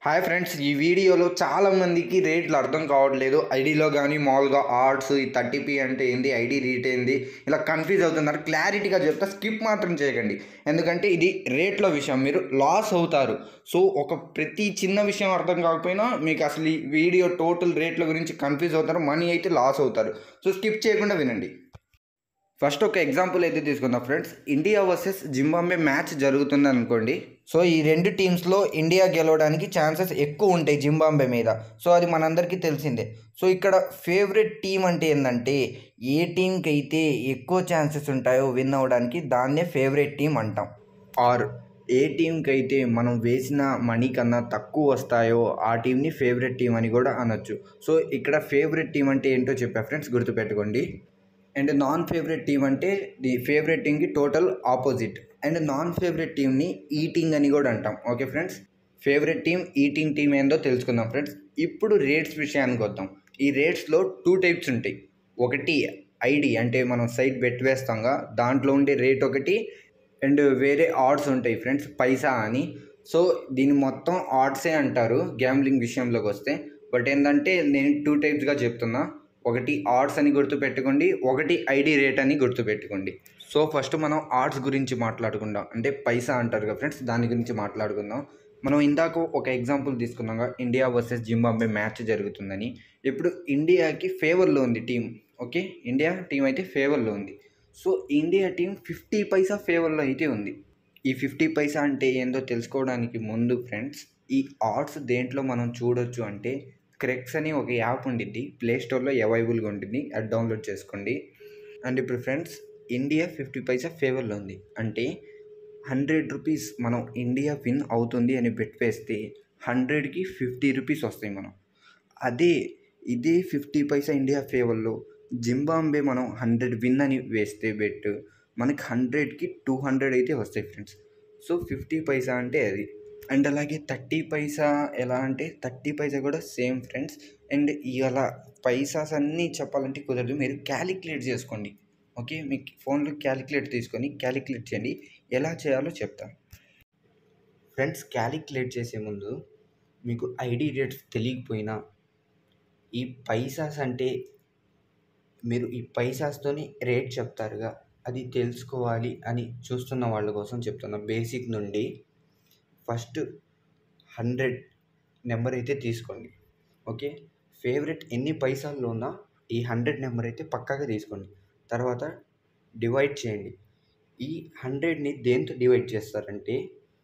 hi friends ఈ వీడియోలో చాలా మందికి రేట్లు అర్థం కావట్లేదు ఐడిలో కానీ మామూలుగా ఆర్ట్స్ ఈ థర్టీ పీ అంటే ఏంది ఐడి రీట్ ఏంది ఇలా కన్ఫ్యూజ్ అవుతున్నారు క్లారిటీగా చెప్తా స్కిప్ మాత్రం చేయకండి ఎందుకంటే ఇది రేట్ల విషయం మీరు లాస్ అవుతారు సో ఒక ప్రతి చిన్న విషయం అర్థం కాకపోయినా మీకు అసలు ఈ వీడియో టోటల్ రేట్ల గురించి కన్ఫ్యూజ్ అవుతారు మనీ అయితే లాస్ అవుతారు సో స్కిప్ చేయకుండా వినండి ఫస్ట్ ఒక ఎగ్జాంపుల్ అయితే తీసుకుందాం friends India versus Zimbabwe match జరుగుతుంది అనుకోండి సో ఈ రెండు టీమ్స్లో ఇండియా గెలవడానికి ఛాన్సెస్ ఎక్కువ ఉంటాయి జింబాంబే మీద సో అది మనందరికీ తెలిసిందే సో ఇక్కడ ఫేవరెట్ టీం అంటే ఏంటంటే ఏ టీంకి అయితే ఎక్కువ ఛాన్సెస్ ఉంటాయో విన్ అవ్వడానికి దాన్నే ఫేవరెట్ టీం అంటాం ఆర్ ఏ టీంకి అయితే మనం వేసిన మనీ కన్నా తక్కువ వస్తాయో ఆ టీంని ఫేవరెట్ టీం అని కూడా అనొచ్చు సో ఇక్కడ ఫేవరెట్ టీం అంటే ఏంటో చెప్పా ఫ్రెండ్స్ గుర్తుపెట్టుకోండి అండ్ నాన్ ఫేవరెట్ టీం అంటే ది ఫేవరెట్ టీంకి total opposite and non favourite టీంని ఈటింగ్ అని కూడా అంటాం okay friends favourite team eating team ఏందో తెలుసుకుందాం ఫ్రెండ్స్ ఇప్పుడు రేట్స్ విషయానికి వద్దాం ఈ రేట్స్లో టూ టైప్స్ ఉంటాయి ఒకటి ఐడి అంటే మనం సైట్ బెట్ వేస్తాంగా దాంట్లో ఉండే రేట్ ఒకటి అండ్ వేరే ఆర్డ్స్ ఉంటాయి ఫ్రెండ్స్ పైసా అని సో దీని మొత్తం ఆర్డ్సే అంటారు గ్యాంబ్లింగ్ విషయంలోకి వస్తే బట్ ఏంటంటే నేను టూ టైప్స్గా చెప్తున్నా ఒకటి ఆర్ట్స్ అని గుర్తుపెట్టుకోండి ఒకటి ఐడి రేట్ అని గుర్తుపెట్టుకోండి సో ఫస్ట్ మనం ఆర్ట్స్ గురించి మాట్లాడుకుందాం అంటే పైసా అంటారు కదా ఫ్రెండ్స్ దాని గురించి మాట్లాడుకుందాం మనం ఇందాక ఒక ఎగ్జాంపుల్ తీసుకున్నాం ఇండియా వర్సెస్ జింబాంబే మ్యాచ్ జరుగుతుందని ఇప్పుడు ఇండియాకి ఫేవర్లో ఉంది టీం ఓకే ఇండియా టీం అయితే ఫేవర్లో ఉంది so India team fifty paisa ఫేవర్లో అయితే ఉంది ఈ ఫిఫ్టీ పైసా అంటే ఏందో తెలుసుకోవడానికి ముందు ఫ్రెండ్స్ ఈ ఆర్ట్స్ దేంట్లో మనం చూడొచ్చు అంటే క్రెక్స్ అని ఒక యాప్ ఉండిద్ది ప్లే స్టోర్లో అవైలబుల్గా ఉంటుంది అది డౌన్లోడ్ చేసుకోండి అండ్ ఇప్పుడు ఫ్రెండ్స్ ఇండియా ఫిఫ్టీ పైసా ఫేవర్లో ఉంది అంటే హండ్రెడ్ రూపీస్ మనం ఇండియా విన్ అవుతుంది అని బెట్ వేస్తే హండ్రెడ్కి ఫిఫ్టీ రూపీస్ వస్తాయి మనం అదే ఇదే ఫిఫ్టీ పైసా ఇండియా ఫేవర్లో జింబాంబే మనం హండ్రెడ్ విన్ అని వేస్తే బెట్ మనకి హండ్రెడ్కి టూ హండ్రెడ్ అయితే వస్తాయి ఫ్రెండ్స్ సో ఫిఫ్టీ పైసా అంటే అది అండ్ అలాగే థర్టీ పైసా ఎలా అంటే థర్టీ పైసా కూడా సేమ్ ఫ్రెండ్స్ అండ్ ఇలా పైసాస్ అన్నీ చెప్పాలంటే కుదరదు మీరు క్యాలిక్యులేట్ చేసుకోండి ఓకే మీ ఫోన్లో క్యాలిక్యులేట్ తీసుకొని క్యాలిక్యులేట్ చేయండి ఎలా చేయాలో చెప్తాను ఫ్రెండ్స్ క్యాలిక్యులేట్ చేసే ముందు మీకు ఐడి రేట్స్ తెలియకపోయినా ఈ పైసాస్ అంటే మీరు ఈ పైసాస్తోని రేట్ చెప్తారుగా అది తెలుసుకోవాలి అని చూస్తున్న వాళ్ళ కోసం చెప్తున్నా బేసిక్ నుండి ఫస్ట్ హండ్రెడ్ నెంబర్ అయితే తీసుకోండి ఓకే ఫేవరెట్ ఎన్ని పైసల్లో ఉన్నా ఈ హండ్రెడ్ నెంబర్ అయితే పక్కాగా తీసుకోండి తర్వాత డివైడ్ చేయండి ఈ హండ్రెడ్ని దేంతో డివైడ్ చేస్తారంటే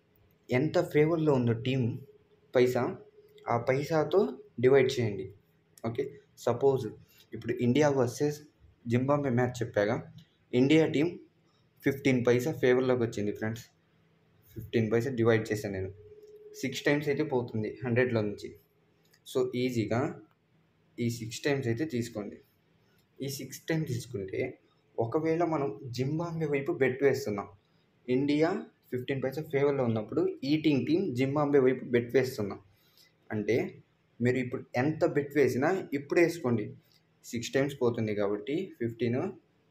ఎంత ఫేవర్లో ఉందో టీం పైసా ఆ పైసాతో డివైడ్ చేయండి ఓకే సపోజ్ ఇప్పుడు ఇండియా వర్సెస్ జింబాంబే మ్యాచ్ చెప్పాగా ఇండియా టీం ఫిఫ్టీన్ పైసా ఫేవర్లోకి వచ్చింది ఫ్రెండ్స్ ఫిఫ్టీన్ పైసా డివైడ్ చేశాను నేను సిక్స్ టైమ్స్ అయితే పోతుంది హండ్రెడ్లో నుంచి సో ఈజీగా ఈ సిక్స్ టైమ్స్ అయితే తీసుకోండి ఈ సిక్స్ టైమ్స్ తీసుకుంటే ఒకవేళ మనం జింబాంబే వైపు బెట్ వేస్తున్నాం ఇండియా ఫిఫ్టీన్ పైసా ఫేవర్లో ఉన్నప్పుడు ఈటింగ్ టీం జింబాంబే వైపు బెట్ వేస్తున్నాం అంటే మీరు ఇప్పుడు ఎంత బెట్ వేసినా ఇప్పుడు వేసుకోండి సిక్స్ టైమ్స్ పోతుంది కాబట్టి ఫిఫ్టీన్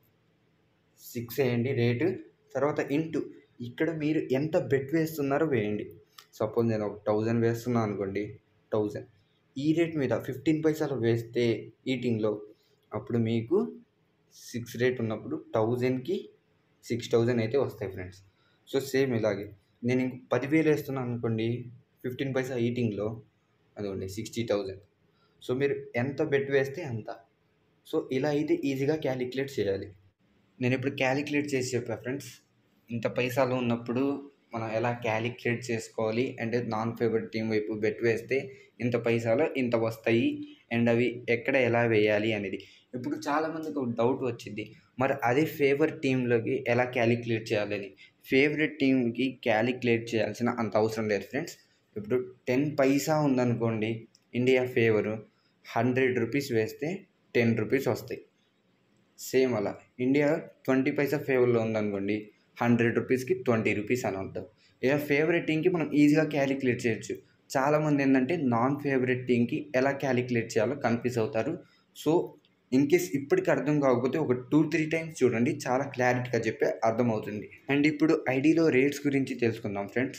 సిక్స్ వేయండి రేటు తర్వాత ఇంటూ ఇక్కడ మీరు ఎంత బెట్ వేస్తున్నారో వేయండి సపోజ్ నేను ఒక థౌజండ్ వేస్తున్నాను అనుకోండి థౌజండ్ ఈ రేట్ మీద ఫిఫ్టీన్ పైసలు వేస్తే ఈటింగ్లో అప్పుడు మీకు సిక్స్ రేట్ ఉన్నప్పుడు థౌజండ్కి సిక్స్ థౌజండ్ అయితే వస్తాయి ఫ్రెండ్స్ సో సేమ్ ఇలాగే నేను ఇంక పదివేలు వేస్తున్నాను అనుకోండి ఫిఫ్టీన్ పైసా ఈటింగ్లో అదిగోండి సిక్స్టీ థౌజండ్ సో మీరు ఎంత బెట్ వేస్తే అంత సో ఇలా అయితే ఈజీగా క్యాలిక్యులేట్ చేయాలి నేను ఇప్పుడు క్యాలిక్యులేట్ చేసి చెప్పా ఫ్రెండ్స్ ఇంత పైసాలు ఉన్నప్పుడు మనం ఎలా క్యాలిక్యులేట్ చేసుకోవాలి అంటే నాన్ ఫేవరెట్ టీం వైపు బెట్ వేస్తే ఇంత పైసాలు ఇంత వస్తాయి అండ్ అవి ఎక్కడ ఎలా వేయాలి అనేది ఇప్పుడు చాలామందికి ఒక డౌట్ వచ్చింది మరి అదే ఫేవర్ టీంలోకి ఎలా క్యాలిక్యులేట్ చేయాలని ఫేవరెట్ టీంకి క్యాలిక్యులేట్ చేయాల్సిన అంత అవసరం లేదు ఫ్రెండ్స్ ఇప్పుడు టెన్ పైసా ఉందనుకోండి ఇండియా ఫేవరు హండ్రెడ్ రూపీస్ వేస్తే టెన్ రూపీస్ వస్తాయి సేమ్ అలా ఇండియా ట్వంటీ పైసా ఫేవర్లో ఉందనుకోండి హండ్రెడ్ రూపీస్కి ట్వంటీ రూపీస్ అని ఉంటుంది ఇలా ఫేవరెట్ టీంకి మనం ఈజీగా క్యాలిక్యులేట్ చేయొచ్చు చాలామంది ఏంటంటే నాన్ ఫేవరెట్ టీంకి ఎలా క్యాలిక్యులేట్ చేయాలో కన్ఫ్యూజ్ అవుతారు సో ఇన్ కేస్ ఇప్పటికి అర్థం కాకపోతే ఒక టూ త్రీ టైమ్స్ చూడండి చాలా క్లారిటీగా చెప్పే అర్థమవుతుంది అండ్ ఇప్పుడు ఐడిలో రేట్స్ గురించి తెలుసుకుందాం ఫ్రెండ్స్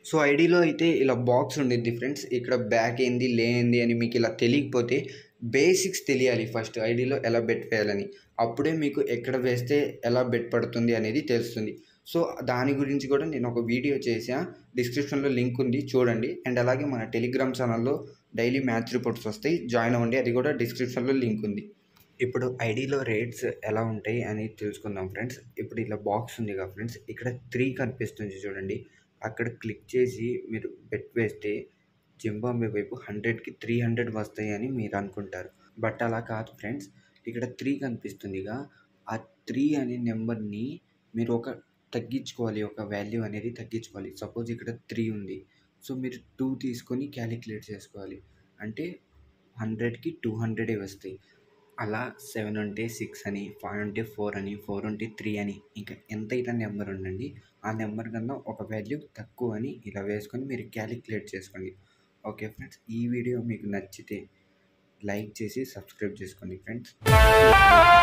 సో ఐడిలో అయితే ఇలా బాక్స్ ఉండిద్ది ఫ్రెండ్స్ ఇక్కడ బ్యాక్ ఏంది లే ఏంది అని మీకు ఇలా తెలియకపోతే బేసిక్స్ తెలియాలి ఫస్ట్ ఐడిలో ఎలా బెట్ వేయాలని అప్పుడే మీకు ఎక్కడ వేస్తే ఎలా బెట్ పడుతుంది అనేది తెలుస్తుంది సో దాని గురించి కూడా నేను ఒక వీడియో చేసా డిస్క్రిప్షన్లో లింక్ ఉంది చూడండి అండ్ అలాగే మన టెలిగ్రామ్ ఛానల్లో డైలీ మ్యాచ్ రిపోర్ట్స్ వస్తాయి జాయిన్ అవ్వండి అది కూడా డిస్క్రిప్షన్లో లింక్ ఉంది ఇప్పుడు ఐడిలో రేట్స్ ఎలా ఉంటాయి అని తెలుసుకుందాం ఫ్రెండ్స్ ఇప్పుడు ఇలా బాక్స్ ఉంది కదా ఫ్రెండ్స్ ఇక్కడ త్రీ కనిపిస్తుంది చూడండి అక్కడ క్లిక్ చేసి మీరు బెట్ వేస్తే జింబాంబే వైపు హండ్రెడ్కి త్రీ హండ్రెడ్ వస్తాయి అని మీరు అనుకుంటారు బట్ అలా కాదు ఫ్రెండ్స్ ఇక్కడ త్రీ కనిపిస్తుందిగా ఆ త్రీ అనే నెంబర్ని మీరు ఒక తగ్గించుకోవాలి ఒక వాల్యూ అనేది తగ్గించుకోవాలి సపోజ్ ఇక్కడ త్రీ ఉంది సో మీరు టూ తీసుకొని క్యాలిక్యులేట్ చేసుకోవాలి అంటే హండ్రెడ్కి టూ హండ్రెడే వస్తాయి అలా సెవెన్ ఉంటే సిక్స్ అని ఫైవ్ ఉంటే ఫోర్ అని ఫోర్ ఉంటే త్రీ అని ఇంకా ఎంత అయితే నెంబర్ ఉండండి ఆ నెంబర్ కన్నా ఒక వాల్యూ తక్కువ అని ఇలా వేసుకొని మీరు క్యాలిక్యులేట్ చేసుకోండి ఓకే ఫ్రెండ్స్ ఈ వీడియో మీకు నచ్చితే లైక్ చేసి సబ్స్క్రైబ్ చేసుకోండి ఫ్రెండ్స్